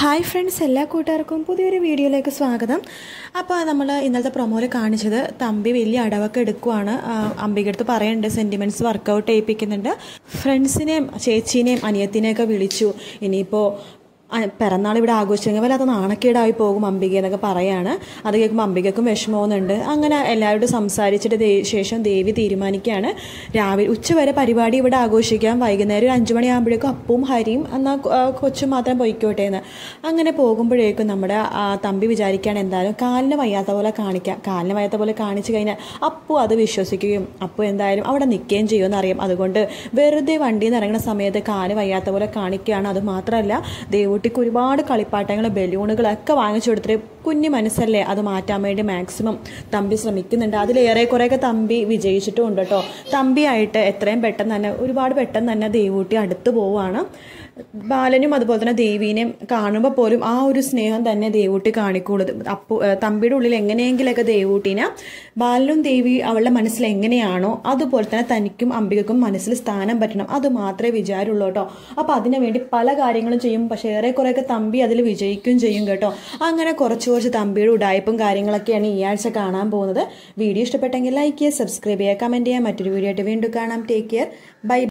hi friends എല്ലാ കൂട്ടുകാർക്കും പുതിയൊരു വീഡിയോയിലേക്ക് സ്വാഗതം അപ്പോൾ നമ്മൾ ഇന്നലത്തെ പ്രൊമോയിൽ കാണിച്ചത് തമ്പി വലിയ അടവൊക്കെ എടുക്കുവാണ് ആ, അംബികടുത്ത് പറയുന്നുണ്ട് സെൻറ്റിമെൻറ്റ്സ് വർക്കൗട്ട് ചെയ്യിപ്പിക്കുന്നുണ്ട് ഫ്രണ്ട്സിനെയും ചേച്ചീനെയും അനിയത്തിനെയൊക്കെ വിളിച്ചു ഇനിയിപ്പോൾ പിറന്നാൾ ഇവിടെ ആഘോഷിച്ചെങ്കിൽ വല്ലാത്ത നാണക്കേടായി പോകും അംബിക എന്നൊക്കെ പറയാണ് അത് കേൾക്കുമ്പോൾ അംബികക്കും വിഷമമൊന്നുണ്ട് അങ്ങനെ എല്ലാവരോടും സംസാരിച്ചിട്ട് ദേ- ശേഷം ദേവി തീരുമാനിക്കുകയാണ് രാവിലെ ഉച്ചവരെ പരിപാടി ഇവിടെ ആഘോഷിക്കാം വൈകുന്നേരം ഒരു അഞ്ചു മണിയാകുമ്പോഴേക്കും അപ്പവും ഹരിയും എന്നാൽ കൊച്ചും മാത്രം പൊയ്ക്കോട്ടെ എന്ന് അങ്ങനെ പോകുമ്പോഴേക്കും നമ്മുടെ ആ, തമ്പി വിചാരിക്കുകയാണ് എന്തായാലും കാലിന് വയ്യാത്ത പോലെ കാണിക്കാം കാലിന് വയ്യാത്ത പോലെ കാണിച്ചു കഴിഞ്ഞാൽ അപ്പു അത് വിശ്വസിക്കുകയും അപ്പു എന്തായാലും അവിടെ നിൽക്കുകയും ചെയ്യുമെന്ന് അറിയാം അതുകൊണ്ട് വെറുതെ വണ്ടിയിൽ നിന്ന് ഇറങ്ങുന്ന സമയത്ത് കാല് വയ്യാത്ത പോലെ കാണിക്കുകയാണ് അത് മാത്രമല്ല ദേവൂട്ടിക്ക് ഒരുപാട് കളിപ്പാട്ടങ്ങൾ ബലൂണുകളൊക്കെ വാങ്ങിച്ചു കൊടുത്തിട്ട് കുഞ്ഞു മനസ്സല്ലേ അത് മാറ്റാൻ വേണ്ടി മാക്സിമം തമ്പി ശ്രമിക്കുന്നുണ്ട് അതിലേറെ കുറേയൊക്കെ തമ്പി വിജയിച്ചിട്ടും ഉണ്ട് കേട്ടോ തമ്പിയായിട്ട് എത്രയും പെട്ടെന്ന് തന്നെ ഒരുപാട് പെട്ടെന്ന് തന്നെ ദേവൂട്ടി അടുത്ത് പോവുകയാണ് ബാലനും അതുപോലെ തന്നെ ദേവീനെയും കാണുമ്പോൾ പോലും ആ ഒരു സ്നേഹം തന്നെ ദേവൂട്ടി കാണിക്കുള്ളൂ അപ്പു ഏഹ് തമ്പിയുടെ ഉള്ളിൽ എങ്ങനെയെങ്കിലൊക്കെ ദേവൂട്ടിനെ ബാലനും ദേവി അവളുടെ മനസ്സിൽ എങ്ങനെയാണോ അതുപോലെ തന്നെ തനിക്കും അംബികക്കും മനസ്സിൽ സ്ഥാനം പറ്റണം അത് മാത്രമേ വിചാരമുള്ളൂ കേട്ടോ അപ്പോൾ അതിനു വേണ്ടി പല കാര്യങ്ങളും ചെയ്യും പക്ഷേ ഏറെ കുറേയൊക്കെ തമ്പി അതിൽ വിജയിക്കുകയും ചെയ്യും കേട്ടോ അങ്ങനെ കുറച്ച് കുറച്ച് തമ്പിയുടെ ഉടായ്പും കാര്യങ്ങളൊക്കെയാണ് ഈ ആഴ്ച കാണാൻ പോകുന്നത് വീഡിയോ ഇഷ്ടപ്പെട്ടെങ്കിൽ ലൈക്ക് ചെയ്യുക സബ്സ്ക്രൈബ് ചെയ്യുക കമൻറ്റ് ചെയ്യുക മറ്റൊരു വീഡിയോ ആയിട്ട് വീണ്ടും കാണാം ടേക്ക് കെയർ ബൈ